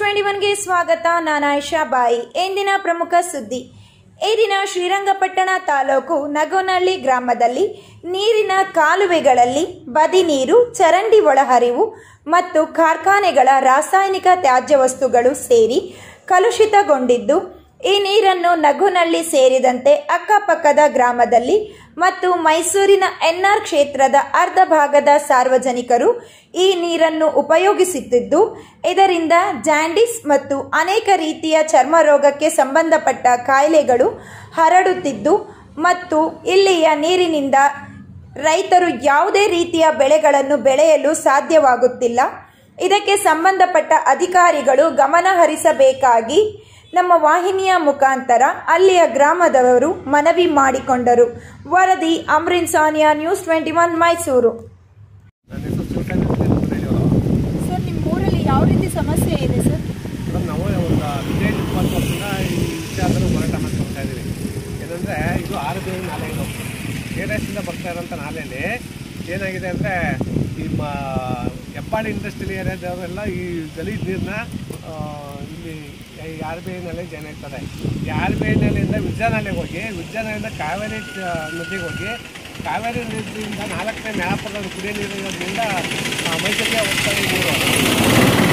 Twenty ಒನ್ಗೆ ಸ್ವಾಗತ ನಾನು ಆಯಿಷಾ ಬಾಯಿ ಎಂದಿನ ಪ್ರಮುಖ ಸುದ್ದಿ ಈ ದಿನ ಶ್ರೀರಂಗಪಟ್ಟಣ ತಾಲೂಕು ನಗೋನಹಳ್ಳಿ ಗ್ರಾಮದಲ್ಲಿ ನೀರಿನ ಕಾಲುವೆಗಳಲ್ಲಿ ಬದಿ ನೀರು ಚರಂಡಿ ಒಳಹರಿವು ಮತ್ತು ಕಾರ್ಖಾನೆಗಳ ರಾಸಾಯನಿಕ ತ್ಯಾಜ್ಯ ವಸ್ತುಗಳು ಸೇರಿ ಕಲುಷಿತಗೊಂಡಿದ್ದು ಈ ನೀರನ್ನು ನಗುನಳ್ಳಿ ಸೇರಿದಂತೆ ಅಕ್ಕಪಕ್ಕದ ಗ್ರಾಮದಲ್ಲಿ ಮತ್ತು ಮೈಸೂರಿನ ಎನ್ಆರ್ ಕ್ಷೇತ್ರದ ಅರ್ಧ ಭಾಗದ ಸಾರ್ವಜನಿಕರು ಈ ನೀರನ್ನು ಉಪಯೋಗಿಸುತ್ತಿದ್ದು ಇದರಿಂದ ಜಾಂಡಿಸ್ ಮತ್ತು ಅನೇಕ ರೀತಿಯ ಚರ್ಮ ರೋಗಕ್ಕೆ ಸಂಬಂಧಪಟ್ಟ ಕಾಯಿಲೆಗಳು ಹರಡುತ್ತಿದ್ದು ಮತ್ತು ಇಲ್ಲಿಯ ನೀರಿನಿಂದ ರೈತರು ಯಾವುದೇ ರೀತಿಯ ಬೆಳೆಗಳನ್ನು ಬೆಳೆಯಲು ಸಾಧ್ಯವಾಗುತ್ತಿಲ್ಲ ಇದಕ್ಕೆ ಸಂಬಂಧಪಟ್ಟ ಅಧಿಕಾರಿಗಳು ಗಮನ ಹರಿಸಬೇಕಾಗಿ ನಮ್ಮ ವಾಹಿನಿಯ ಮುಖಾಂತರ ಅಲ್ಲಿಯ ಗ್ರಾಮದವರು ಮನವಿ ಮಾಡಿಕೊಂಡರು ವರದಿ Amrin Sania news twenty one Mysuru ನನ್ನ ಹೆಸರು ಸುಲ್ತಾನ್ ಅಂತ ಹೇಳೋರು ಸರ್ ನಿಮ್ಮ ಊರಲ್ಲಿ ಯಾವ ರೀತಿ ಸಮಸ್ಯೆ ಇದೆ ಸರ್ ಮೇಡಮ್ ನಾವು ಒಂದು ಹದಿನೈದು ಇಪ್ಪತ್ತು ವರ್ಷದಿಂದ ಈ ವಿಚಾರದಲ್ಲಿ ಹೋರಾಟ ಮಾಡ್ತಾ ಇದ್ದೀವಿ ಏನಂದರೆ ಇದು ಆರು ಬೇರೆ ನಾಲೆ ಇದು ಕೆ ಆರ್ ಎಸ್ಸಿಂದ ಬರ್ತಾ ಇರೋಂಥ ನಾಲೆಯಲ್ಲಿ ಏನಾಗಿದೆ ಅಂದರೆ ಈ ಮ ಹೆಬ್ಬಾಳಿ ಇಂಡಸ್ಟ್ರಿಯಲ್ ಏರಿಯಾದವರೆಲ್ಲ ಈ ಗಲೀಜು ನೀರನ್ನ ಇಲ್ಲಿ ಈ ಆರ್ ಬಿ ಐನಲ್ಲಿ ಜನ ಇರ್ತಾರೆ ಈ ಆರ್ ಬಿ ಐನಲ್ಲಿಂದ ವಿಜ್ಞಾನಾಲಯಕ್ಕೆ ಹೋಗಿ ವಿಜ್ಞಾನಾಲಯದಿಂದ ಕಾವೇರಿ ಚ- ನದಿಗೆ ಹೋಗಿ ಕಾವೇರಿ ನದಿಯಿಂದ ನಾಲ್ಕನೇ ಮ್ಯಾಪದ ಕುಡಿಯೋ ನೀರಿನಿಂದ ಮೈಸೂರಿಗೆ ಹೋಗ್ತಾ ಇದೆ ನೀರು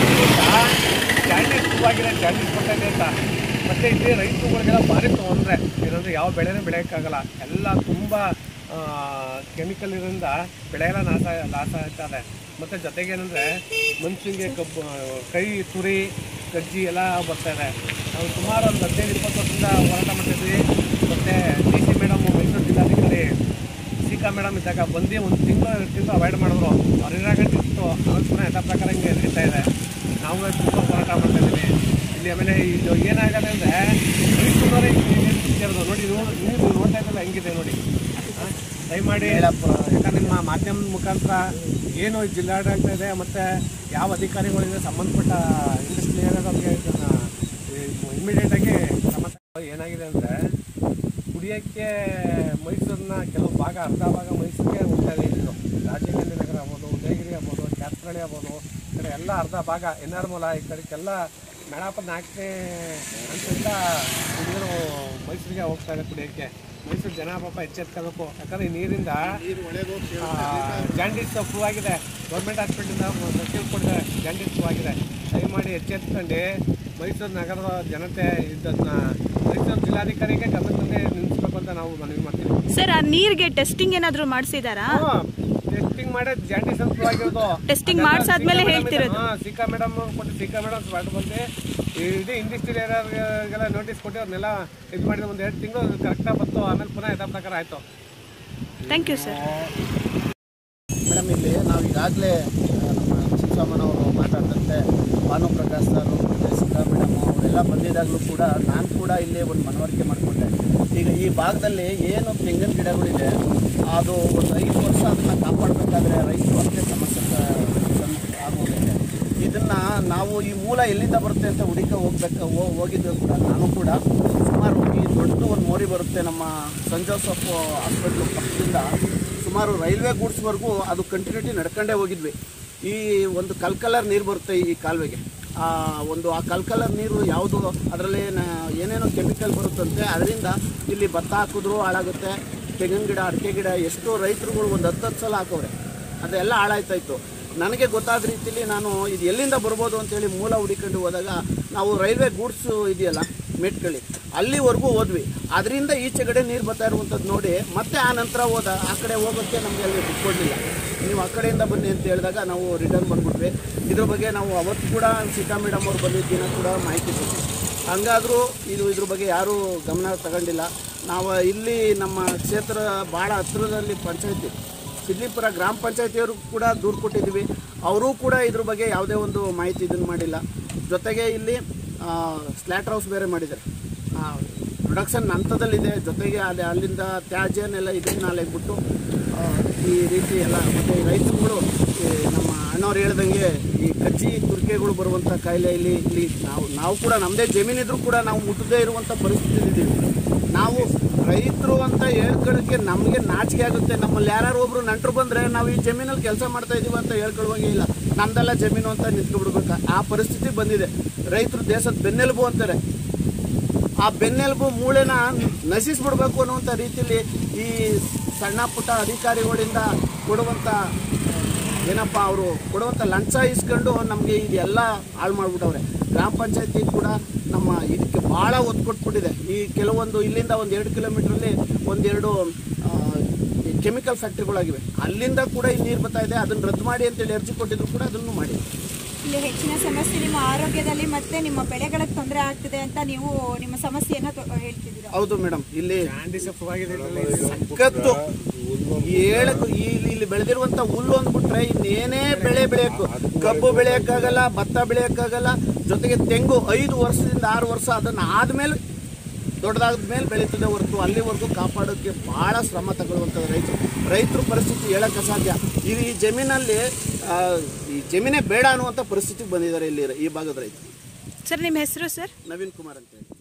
ಜಾಂಡೀಸ್ ಶುರುವಾಗಿದೆ ಜಾಂಡೀಸ್ ಬರ್ತಾ ಇದೆ ಅಂತ ಮತ್ತೆ ಇಲ್ಲಿ ರೈತರುಗಳಿಗೆಲ್ಲ ಭಾರಿ ತೊಂದರೆ ಏನಂದ್ರೆ ಯಾವ ಬೆಳೆನೂ ಬೆಳೆಯೋಕ್ಕಾಗಲ್ಲ ಎಲ್ಲ ತುಂಬ ಕೆಮಿಕಲ್ ಇರೋದ್ರಿಂದ ಬೆಳೆ ಎಲ್ಲ ನಾಶ ನಾಶ ಆಗ್ತದೆ ಮತ್ತು ಜೊತೆಗೆ ಏನಂದರೆ ಮನುಷ್ಯನಿಗೆ ಕಬ್ಬು ಕೈ ತುರಿ ಕಜ್ಜಿ ಎಲ್ಲ ಬರ್ತಾ ಇದೆ ನಾವು ಸುಮಾರು ಒಂದು ಹದಿನೈದು ಇಪ್ಪತ್ತು ವರ್ಷದಿಂದ ಹೋರಾಟ ಮಾಡ್ತಿದ್ವಿ ಮತ್ತು ಡಿ ಸಿ ಮೇಡಮ್ ಮೈಸೂರು ಜಿಲ್ಲಾಧಿಕಾರಿ ಸೀಕಾ ಮೇಡಮ್ ಇದ್ದಾಗ ಬಂದು ಒಂದು ತಿಂಗಳು ಎರಡು ತಿಂಗಳು ಅವಾಯ್ಡ್ ಮಾಡಿದ್ರು ಅವ್ರು ಇರಾಗಂಟು ಇತ್ತು ಅವ್ರ ಪುನಃ ಯಥಾ ಪ್ರಕಾರ ಹಿಂಗೆ ನಡೀತಾ ಇದೆ ನಾವು ತುಂಬ ಹೋರಾಟ ಮಾಡ್ತಾ ಇದ್ದೀವಿ ಇಲ್ಲಿ ಆಮೇಲೆ ಇದು ಏನಾಗದೆ ಅಂದರೆ ರೈತರವರೇ ಇರೋದು ನೋಡಿ ನೀವು ನೀವು ನೋಡ್ತಾ ಇದ್ದಲ್ಲ ಹೆಂಗಿದೆ ನೋಡಿ ಆ, ದಯಮಾಡಿ ಯಾಕಂದ್ರೆ ನಿಮ್ಮ ಮಾಧ್ಯಮದ ಮುಖಾಂತರ ಏನು ಈ ಜಿಲ್ಲಾಡಳಿತ ಇದೆ ಮತ್ತು ಯಾವ ಅಧಿಕಾರಿಗಳಿದೆ ಸಂಬಂಧಪಟ್ಟ ಇಂಡಸ್ಟ್ರಿ ಏರಿಯಾದವ್ರಿಗೆ ಇದನ್ನು ಇಮಿಡಿಯೇಟಾಗಿ ಕ್ರಮ ತಗೊ- ಏನಾಗಿದೆ ಅಂದರೆ ಕುಡಿಯೋಕ್ಕೆ ಮೈಸೂರಿನ ಕೆಲವು ಭಾಗ ಅರ್ಧ ಭಾಗ ಮೈಸೂರಿಗೆ ಹೋಗ್ತಾ ಇದೆ ಇದು ರಾಜೀವ್ ಗಾಂಧಿ ನಗರ ಆಗ್ಬೋದು ಉದಯಗಿರಿ ಆಗ್ಬೋದು ಕ್ಯಾತ್ರಳ್ಳಿ ಆಗ್ಬೋದು ಈ ಕಡೆ ಎಲ್ಲ ಅರ್ಧ ಭಾಗ ಎನ್ ಆರ್ ಮೂಲ ಈ ಕಡೆಗೆಲ್ಲ ಮೇಣಾಪ ನಾಲ್ಕನೇ ಹಂತದಿಂದ ಹುಡುಗರು ಮೈಸೂರಿಗೆ ಹೋಗ್ತಾ ಇದೆ ಕುಡಿಯೋಕ್ಕೆ ಮೈಸೂರು ಜನ ಪಾಪ ಎಚ್ಚೆತ್ಕೋಬೇಕು ಯಾಕಂದ್ರೆ ಈ ನೀರಿಂದ ಜಾಂಡೀಸ್ ಪ್ರೂವ್ ಆಗಿದೆ ಗೌರ್ಮೆಂಟ್ ಹಾಸ್ಪಿಟಲಿಂದ ಸರ್ಟಿಫಿಕೇಟ್ ಕೊಟ್ಟಿದ್ದಾರೆ ಜಾಂಡೀಸ್ ಪ್ರೂವ್ ಆಗಿದೆ ದಯಮಾಡಿ ಎಚ್ಚೆತ್ಕೊಂಡು ಮೈಸೂರು ನಗರದ ಜನತೆ ಇದನ್ನ ಮೈಸೂರು ಜಿಲ್ಲಾಧಿಕಾರಿಗೆ ಗಮನ ತಂದೆ ನಿಲ್ಲಿಸ್ಬೇಕು ಅಂತ ನಾವು ಮನವಿ ಮಾಡ್ತೀವಿ ಸರ್ ಆ ನೀರಿಗೆ ಟೆಸ್ಟಿಂಗ್ ಏನಾದರೂ ಮಾಡಿಸಿದಾರಾ ಟೆಸ್ಟಿಂಗ್ ಮಾಡಿ ಜಾಂಡೀಸ್ ಅಂತ prove ಆಗಿರೋದು Testing ಮಾಡ್ಸಾದ್ಮೇಲೆ ಹೇಳ್ತಿರೋದು. ಸಿಕ್ಕಾ ಮೇಡಮ್ ಕೊಟ್ಟು ಸಿಕ್ಕಾ ಮೇಡಮ್ ಮಾಡಿ ಬಂದು ಇಡೀ ಇಂಡಸ್ಟ್ರಿಯಲ್ ಏರಿಯಾಗೆಲ್ಲ ನೋಟಿಸ್ ಕೊಟ್ಟು ಅವ್ರನ್ನೆಲ್ಲ ಇದು ಮಾಡಿದ ಒಂದು ಎರಡು ತಿಂಗಳು ಕರೆಕ್ಟಾಗಿ ಬಂತು ಆಮೇಲೆ ಪುನಃ ಯಥಾ ಪ್ರಕಾರ ಆಯಿತು ಥ್ಯಾಂಕ್ ಯು ಸರ್ ಮೇಡಮ್ ಇಲ್ಲಿ ನಾವು ಈಗಾಗಲೇ ನಮ್ಮ ಚಿಕ್ಕಮ್ಮನವರು ಮಾತಾಡಿದಂತೆ ಭಾನು ಪ್ರಕಾಶ್ ಸರ್ ಮತ್ತು ಸಿಕ್ಕಾ ಮೇಡಮ್ ಅವರೆಲ್ಲ ಬಂದಿದ್ದಾಗಲೂ ಕೂಡ ನಾನು ಕೂಡ ಇಲ್ಲಿ ಒಂದು ಮನವರಿಕೆ ಮಾಡಿಕೊಂಡೆ ಈಗ ಈ ಭಾಗದಲ್ಲಿ ಏನು ತೆಂಗಿನ ಗಿಡಗಳಿದೆ ಅದು ಒಂದು ಐದು ವರ್ಷ ಅದನ್ನು ಕಾಪಾಡಬೇಕಾದ್ರೆ ರೈತರು ಅಷ್ಟೇ ಸಮಸ್ಯೆ ಸ- ಆಗೋಗಿದೆ ಇದನ್ನು ನಾವು ಈ ಮೂಲ ಎಲ್ಲಿಂದ ಬರುತ್ತೆ ಅಂತ ಹುಡುಕ ಹೋಗ್ಬೇಕು ಹೋ- ಹೋಗಿದ್ದು ಕೂಡ ನಾನು ಕೂಡ ಸುಮಾರು ಈ ದೊಡ್ಡದು ಒಂದು ಮೋರಿ ಬರುತ್ತೆ ನಮ್ಮ ಸನ್ ಜೋಸಫ್ ಹಾಸ್ಪಿಟ್ಲು ಪಕ್ಕದಿಂದ ಸುಮಾರು ರೈಲ್ವೆ ಗೂಡ್ಸ್ವರೆಗೂ ಅದು ಕಂಟಿನ್ಯೂಟಿ ನಡ್ಕೊಂಡೇ ಹೋಗಿದ್ವಿ ಈ ಒಂದು ಕಲ್ಕಲರ್ ನೀರು ಬರುತ್ತೆ ಈ ಕಾಲುವೆಗೆ ಆ ಒಂದು ಆ ಕಲ್ಕಲರ್ ನೀರು ಯಾವುದು ಅದರಲ್ಲಿ ನ- ಏನೇನೋ ಕೆಮಿಕಲ್ ಬರುತ್ತಂತೆ ಅದರಿಂದ ಇಲ್ಲಿ ಭತ್ತ ಹಾಕಿದ್ರು ಹಾಳಾಗುತ್ತೆ ತೆಂಗಿನ ಗಿಡ ಅಡಿಕೆ ಗಿಡ ಎಷ್ಟೋ ರೈತರುಗಳು ಒಂದು ಹತ್ತು ಹತ್ತು ಸಲ ಹಾಕವ್ರೆ ಅದೆಲ್ಲ ಹಾಳಾಯ್ತಾ ಇತ್ತು ನನಗೆ ಗೊತ್ತಾದ ರೀತಿಲಿ ನಾನು ಇದು ಎಲ್ಲಿಂದ ಬರ್ಬೋದು ಅಂತೇಳಿ ಮೂಲ ಹುಡುಕೊಂಡು ಹೋದಾಗ ನಾವು ರೈಲ್ವೆ ಗೂಡ್ಸು ಇದೆಯಲ್ಲ ಮೆಟ್ಕಳಿ ಅಲ್ಲಿವರೆಗೂ ಹೋದ್ವಿ ಅದರಿಂದ ಈಚೆಗಡೆ ನೀರು ಬರ್ತಾ ಇರುವಂಥದ್ದು ನೋಡಿ ಮತ್ತೆ ಆ ನಂತರ ಹೋದ ಆ ಕಡೆ ಹೋಗೋಕ್ಕೆ ನಮಗೆ ಅಲ್ಲಿ ಬಿಟ್ಕೊಡ್ಲಿಲ್ಲ ನೀವು ಆ ಕಡೆಯಿಂದ ಬನ್ನಿ ಅಂತ ಹೇಳಿದಾಗ ನಾವು ರಿಟರ್ನ್ ಬಂದ್ಬಿಟ್ವಿ ಇದ್ರ ಬಗ್ಗೆ ನಾವು ಅವತ್ತು ಕೂಡ ಸೀತಾ ಮೇಡಮ್ ಅವ್ರು ಬಂದಿದ್ದ ದಿನ ಕೂಡ ಮಾಹಿತಿ ಕೊಟ್ಟಿದ್ವಿ ಹಂಗಾದರೂ ಇದು ಇದ್ರ ಬಗ್ಗೆ ಯಾರೂ ಗಮನ ತಗೊಂಡಿಲ್ಲ ನಾವು ಇಲ್ಲಿ ನಮ್ಮ ಕ್ಷೇತ್ರ ಭಾಳ ಹತ್ತಿರದಲ್ಲಿ ಪಂಚಾಯತಿ ಸಿದ್ಲಿಪುರ ಗ್ರಾಮ ಪಂಚಾಯತಿಯವರು ಕೂಡ ದೂರು ಕೊಟ್ಟಿದ್ದೀವಿ ಅವರೂ ಕೂಡ ಇದ್ರ ಬಗ್ಗೆ ಯಾವುದೇ ಒಂದು ಮಾಹಿತಿ ಇದನ್ನು ಮಾಡಿಲ್ಲ ಜೊತೆಗೆ ಇಲ್ಲಿ ಸ್ಲ್ಯಾಟರ್ ಹೌಸ್ ಬೇರೆ ಮಾಡಿದ್ದಾರೆ ಪ್ರೊಡಕ್ಷನ್ ಹಂತದಲ್ಲಿದೆ ಜೊತೆಗೆ ಅಲ್ಲಿ ಅಲ್ಲಿಂದ ತ್ಯಾಜ್ಯನೆಲ್ಲ ಇದೆ ನಾಲೆಗೆ ಬಿಟ್ಟು ಆ, ಈ ರೀತಿ ಎಲ್ಲ ಮತ್ತು ರೈತರುಗಳು ಈ ನಮ್ಮ ಅಣ್ಣವ್ರು ಹೇಳ್ದಂಗೆ ಈ ಕಚ್ಚಿ ತುರ್ಕೆಗಳು ಬರುವಂಥ ಕಾಯಿಲೆ ಇಲ್ಲಿ ಇಲ್ಲಿ ನಾವು ನಾವು ಕೂಡ ನಮ್ಮದೇ ಜಮೀನಿದ್ರು ಕೂಡ ನಾವು ಮುಟ್ಟದೇ ಇರುವಂಥ ಪರಿಸ್ಥಿತಿ ಇದ್ದೀವಿ ನಾವು ರೈತರು ಅಂತ ಹೇಳ್ಕೊಳ್ಳೋಕೆ ನಮಗೆ ನಾಚಿಕೆ ಆಗುತ್ತೆ ನಮ್ಮಲ್ಲಿ ಯಾರು ಒಬ್ರು ನಂಟರು ಬಂದ್ರೆ ನಾವು ಈ ಜಮೀನಲ್ಲಿ ಕೆಲಸ ಮಾಡ್ತಾ ಇದೀವಿ ಅಂತ ಹೇಳ್ಕೊಳ್ಳುವಾಗೆ ಇಲ್ಲ ನಮ್ದೆಲ್ಲ ಜಮೀನು ಅಂತ ನಿಂತ್ಕೊಬಿಡ್ಬೇಕು ಆ ಪರಿಸ್ಥಿತಿ ಬಂದಿದೆ ರೈತರು ದೇಶದ ಬೆನ್ನೆಲುಬು ಅಂತಾರೆ ಆ ಬೆನ್ನೆಲುಬು ಮೂಳೆನ ನಶಿಸ್ಬಿಡ್ಬೇಕು ಅನ್ನುವಂಥ ರೀತಿಯಲ್ಲಿ ಈ ಸಣ್ಣ ಪುಟ್ಟ ಅಧಿಕಾರಿಗಳಿಂದ ಕೊಡುವಂಥ ಏನಪ್ಪ ಅವರು ಕೊಡುವಂಥ ಲಂಚ ಇಸ್ಕೊಂಡು ನಮಗೆ ಇದೆಲ್ಲ ಹಾಳು ಮಾಡಿಬಿಟ್ಟವ್ರೆ ಗ್ರಾಮ ಪಂಚಾಯತಿ ಕೂಡ ನಮ್ಮ ಇದಕ್ಕೆ ಭಾಳ ಒತ್ತು ಕೊಟ್ಬಿಟ್ಟಿದೆ ಈ ಕೆಲವೊಂದು ಇಲ್ಲಿಂದ ಒಂದು ಎರಡು ಕಿಲೋಮೀಟ್ರಲ್ಲಿ ಒಂದೆರಡು ಕೆಮಿಕಲ್ ಫ್ಯಾಕ್ಟ್ರಿಗಳಾಗಿವೆ ಅಲ್ಲಿಂದ ಕೂಡ ಈ ನೀರು ಬರ್ತಾ ಇದೆ ಅದನ್ನು ರದ್ದು ಮಾಡಿ ಅಂತೇಳಿ ಅರ್ಜಿ ಕೊಟ್ಟಿದ್ರು ಕೂಡ ಅದನ್ನು ಮಾಡಿ ಇಲ್ಲಿ ಹೆಚ್ಚಿನ ಸಮಸ್ಯೆ ನಿಮ್ಮ ಆರೋಗ್ಯದಲ್ಲಿ ಮತ್ತೆ ನಿಮ್ಮ ಬೆಳೆಗಳಿಗೆ ತೊಂದರೆ ಆಗ್ತಿದೆ ಅಂತ ನೀವು ನಿಮ್ಮ ಸಮಸ್ಯೆಯನ್ನ ತೊ- ಹೇಳ್ತಿದ್ದೀರಾ ಹೌದು ಮೇಡಮ್ ಇಲ್ಲಿ ಕ್ಯಾಂಡಿ ಸೊಪ್ಪವಾಗಿದೆ ಇದ್ರಲ್ಲಿ. ಸಖತ್ತು ಹೇಳಕ್ ಇಲ್ಲಿ ಇಲ್ಲಿ ಬೆಳೆದಿರುವಂತ ಹುಲ್ಲು ಅಂದ್ಬಿಟ್ರೆ ಇನ್ನೇನೇ ಬೆಳೆ ಬೆಳೆಯಕ್ಕೂ ಕಬ್ಬು ಬೆಳೆಯಕ್ಕಾಗಲ್ಲ ಭತ್ತ ಬೆಳೆಯಕ್ಕಾಗಲ್ಲ ಜೊತೆಗೆ ತೆಂಗು ಐದು ವರ್ಷದಿಂದ ಆರು ವರ್ಷ ಅದನ್ನ ಆದ್ಮೇಲೆ ದೊಡ್ಡದಾದ ಮೇಲೆ ಬೆಳೀತದೆ ಹೊರತು ಅಲ್ಲಿವರೆಗೂ ಕಾಪಾಡೋಕ್ಕೆ ಬಹಳ ಶ್ರಮ ತಗೊಳ್ಳುವಂಥದ್ದು ರೈತರು ರೈತರ ಪರಿಸ್ಥಿತಿ ಹೇಳಕ್ಕೆ ಅಸಾಧ್ಯ ಈ ಈ ಜಮೀನಲ್ಲಿ ಆ, ಈ ಜಮೀನೇ ಬೇಡ ಅನ್ನುವಂಥ ಪರಿಸ್ಥಿತಿಗೆ ಬಂದಿದ್ದಾರೆ ಇಲ್ಲಿ ಈ ಭಾಗದ ರೈತರು ಸರ್ ನಿಮ್ಮ ಹೆಸರು ಸರ್ ನವೀನ್ ಕುಮಾರ್ ಅಂತ ಹೇಳಿ